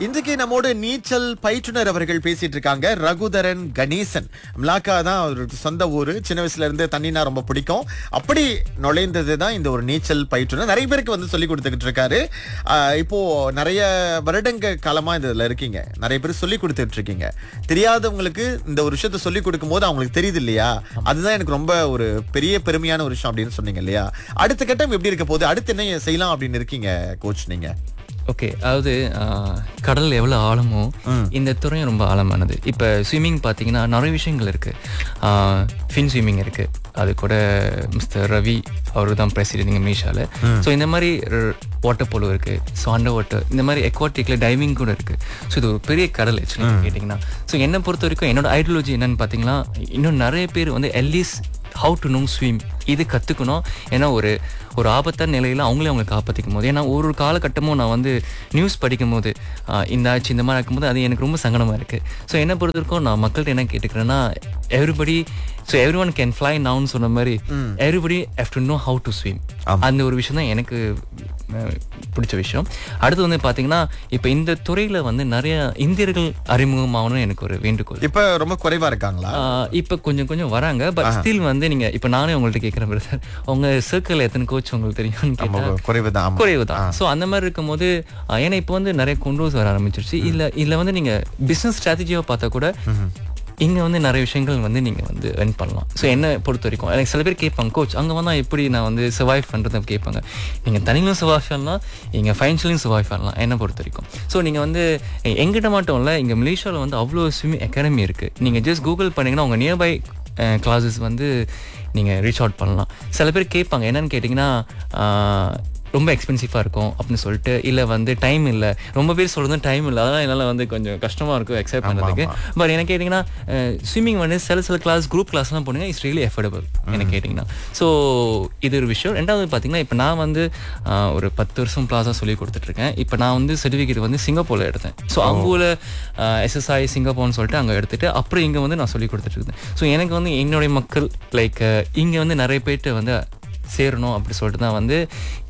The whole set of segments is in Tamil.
இன்றைக்கு நம்மோடு நீச்சல் பயிற்றுனர் அவர்கள் பேசிட்டு இருக்காங்க ரகுதரன் கணேசன் மிளாக்கா தான் அவருக்கு சொந்த ஊரு சின்ன வயசுல இருந்து தண்ணினா ரொம்ப பிடிக்கும் அப்படி நுழைந்தது தான் இந்த ஒரு நீச்சல் பயிற்றுனர் நிறைய பேருக்கு வந்து சொல்லி கொடுத்துக்கிட்டு இருக்காரு ஆஹ் இப்போ நிறைய வருடங்க காலமா இதுல இருக்கீங்க நிறைய பேர் சொல்லி கொடுத்துட்டு இருக்கீங்க தெரியாதவங்களுக்கு இந்த ஒரு விஷயத்த சொல்லி கொடுக்கும் போது அவங்களுக்கு தெரியுது இல்லையா அதுதான் எனக்கு ரொம்ப ஒரு பெரிய பெருமையான ஒரு விஷயம் அப்படின்னு சொன்னீங்க இல்லையா அடுத்த கட்டம் எப்படி இருக்க போகுது அடுத்து என்ன செய்யலாம் அப்படின்னு இருக்கீங்க கோச் நீங்க ஓகே அதாவது ஆஹ், கடல் எவ்வளோ ஆழமோ இந்த துறையும் ரொம்ப ஆழமானது இப்போ ஸ்விம்மிங் பார்த்தீங்கன்னா நிறைய விஷயங்கள் இருக்குது ஃபின் ஸ்விம்மிங் இருக்குது அது கூட மிஸ்டர் ரவி அவர் தான் பிரசிடென்ட் இங்கே மீஷாவில் ஸோ இந்த மாதிரி வாட்டர் போலோ இருக்குது ஸோ அண்டர் வாட்டர் இந்த மாதிரி எக்வாட்டிக்கில் டைவிங் கூட இருக்குது ஸோ இது ஒரு பெரிய கடல் ஆக்சுவலி கேட்டிங்கன்னா ஸோ என்னை பொறுத்த வரைக்கும் என்னோட ஐடியாலஜி என்னன்னு பார்த்தீங்கன்னா இன்னும் நிறைய பேர் வந்து at least how to know swim இது கற்றுக்கணும் ஏன்னா ஒரு ஒரு ஆபத்தான நிலையில் அவங்களே அவங்களை காப்பாற்றிக்கும் போது ஏன்னா ஒரு ஒரு காலகட்டமும் நான் வந்து நியூஸ் படிக்கும் போது ஆஹ், இந்த ஆச்சு இந்த மாதிரி இருக்கும்போது அது எனக்கு ரொம்ப சங்கடமாக இருக்குது ஸோ என்னை பொறுத்த வரைக்கும் நான் மக்கள்கிட்ட என்ன கேட்டுக்கிறேன்னா everybody so every one can fly நவுன்னு சொன்ன மாதிரி everybody have to know how to swim அந்த ஒரு விஷயம் தான் எனக்கு அஹ், பிடிச்ச விஷயம் அடுத்து வந்து பார்த்தீங்கன்னா இப்போ இந்த துறையில் வந்து நிறைய இந்தியர்கள் அறிமுகமாகணும்னு எனக்கு ஒரு வேண்டுகோள் இப்ப ரொம்ப குறைவா இருக்காங்களா ஆஹ் இப்ப கொஞ்சம் கொஞ்சம் வராங்க பட் ஸ்டில் வந்து நீங்க இப்ப நானே உங்கள்ட்ட கேட்கறேன் பிரதர் உங்க சர்க்கிள் எத்தனை கோச் உங்களுக்கு தெரியும்னு கேட்டா குறைவுதான் ஆமா. குறைவு தான் ஸோ அந்த மாதிரி இருக்கும்போது ஆஹ் ஏன்னா இப்போ வந்து நிறைய கொண்டு வர ஆரம்பிச்சிருச்சு இல்ல இல்ல வந்து நீங்க பிசினஸ் ஸ்ட்ராட்டஜியாக பார்த்தா கூட இங்க வந்து நிறைய விஷயங்கள் வந்து நீங்க வந்து ரன் பண்ணலாம் ஸோ என்ன பொறுத்த வரைக்கும் எனக்கு சில பேர் கேட்பாங்க கோச் அங்க வந்தா எப்படி நான் வந்து சர்வைவ் பண்றதை கேட்பாங்க நீங்க தனியிலும் சர்வைவ் பண்ணலாம் இங்க ஃபைனான்ஷியலையும் சர்வைவ் பண்ணலாம் என்ன பொறுத்த வரைக்கும் ஸோ நீங்க வந்து எ- எங்கிட்ட மட்டும் இல்ல இங்க மலேசியாவில் வந்து அவ்வளோ ஸ்விம்மிங் அகாடமி இருக்கு நீங்க ஜஸ்ட் கூகுள் பண்ணீங்கன்னா உங்க நியர்பை கிளாஸஸ் வந்து நீங்கள் ரீச் அவுட் பண்ணலாம் சில பேர் கேட்பாங்க என்னன்னு கேட்டிங்கன்னா ஆஹ், ரொம்ப எக்ஸ்பென்சிவாக இருக்கும் அப்படின்னு சொல்லிட்டு இல்லை வந்து டைம் இல்லை ரொம்ப பேர் சொல்கிறது டைம் இல்லை அதெல்லாம் என்னால் வந்து கொஞ்சம் கஷ்டமாக இருக்கும் அக்செப்ட் பண்ணுறதுக்கு பட் என்ன கேட்டிங்கன்னா ஸ்விம்மிங் வந்து சில சில கிளாஸ் குரூப் கிளாஸ்லாம் போனீங்க இட்ஸ் ரியலி எஃபர்டபுள் என்ன கேட்டிங்கன்னா ஸோ இது ஒரு விஷயம் ரெண்டாவது பார்த்தீங்கன்னா இப்போ நான் வந்து ஆஹ், ஒரு பத்து வருஷம் பிளாஸாக சொல்லி கொடுத்துட்ருக்கேன் இப்போ நான் வந்து சர்டிஃபிகேட் வந்து சிங்கப்பூரில் எடுத்தேன் ஸோ அங்கே உள்ள எஸ்எஸ்ஐ சிங்கப்பூர்னு சொல்லிட்டு அங்கே எடுத்துட்டு அப்புறம் இங்கே வந்து நான் சொல்லி கொடுத்துட்டு இருந்தேன் ஸோ எனக்கு வந்து என்னுடைய மக்கள் லைக் இங்கே வந்து நிறைய பேர்ட்டு வந்து சேரணும் அப்படி சொல்லிட்டு தான் வந்து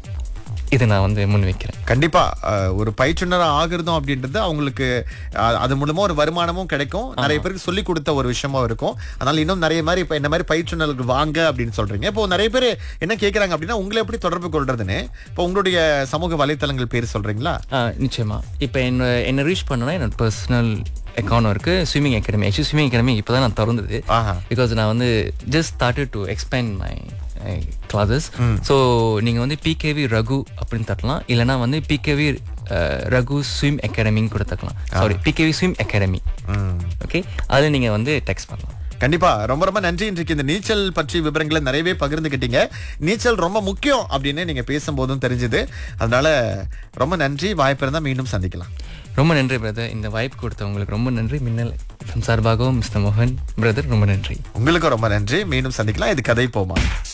இதை நான் வந்து முன் வைக்கிறேன் கண்டிப்பா அஹ், ஒரு பயிற்றுனர் ஆகுறதும் அப்படின்றது அவங்களுக்கு அஹ், அது மூலமா ஒரு வருமானமும் கிடைக்கும் நிறைய பேருக்கு சொல்லி கொடுத்த ஒரு விஷயமா இருக்கும் அதனால இன்னும் நிறைய மாதிரி இப்ப இந்த மாதிரி பயிற்றுனர்கள் வாங்க அப்படின்னு சொல்றீங்க இப்போ நிறைய பேர் என்ன கேக்குறாங்க அப்படின்னா உங்களை எப்படி தொடர்பு கொள்றதுன்னு இப்போ உங்களுடைய சமூக வலைத்தளங்கள் பேர் சொல்றீங்களா ஆஹ் நிச்சயமா இப்போ என்ன என்ன ரீச் பண்ணனா என்னோட பர்சனல் அக்கௌண்ட் இருக்கு swimming academy actually swimming academy இப்போ தான் நான் திறந்தது ஆஹா பிகாஸ் நான் வந்து just started to expand my classes so நீங்கள் வந்து பிகேவி ரகு அப்படின்னு தட்டலாம் இல்லைனா வந்து பிகேவி ரகு ஸ்விம் அகாடமின்னு கூட தட்டலாம் சாரி பிகேவி ஸ்விம் அகாடமி ம். ஓகே அதை நீங்கள் வந்து டெக்ஸ்ட் பண்ணலாம் கண்டிப்பா ரொம்ப ரொம்ப நன்றி இன்றைக்கு இந்த நீச்சல் பற்றி விவரங்களை நிறையவே பகிர்ந்துக்கிட்டீங்க நீச்சல் ரொம்ப முக்கியம் அப்படின்னு நீங்க பேசும்போதும் தெரிஞ்சுது அதனால ரொம்ப நன்றி வாய்ப்பு இருந்தா மீண்டும் சந்திக்கலாம் ரொம்ப நன்றி பிரதர் இந்த வாய்ப்பு கொடுத்தவங்களுக்கு ரொம்ப நன்றி மின்னல் FM சார்பாகவும் மிஸ்டர் மோகன் பிரதர் ரொம்ப நன்றி உங்களுக்கும் ரொம்ப நன்றி மீண்டும் சந்திக்கலாம் இது கதை போமா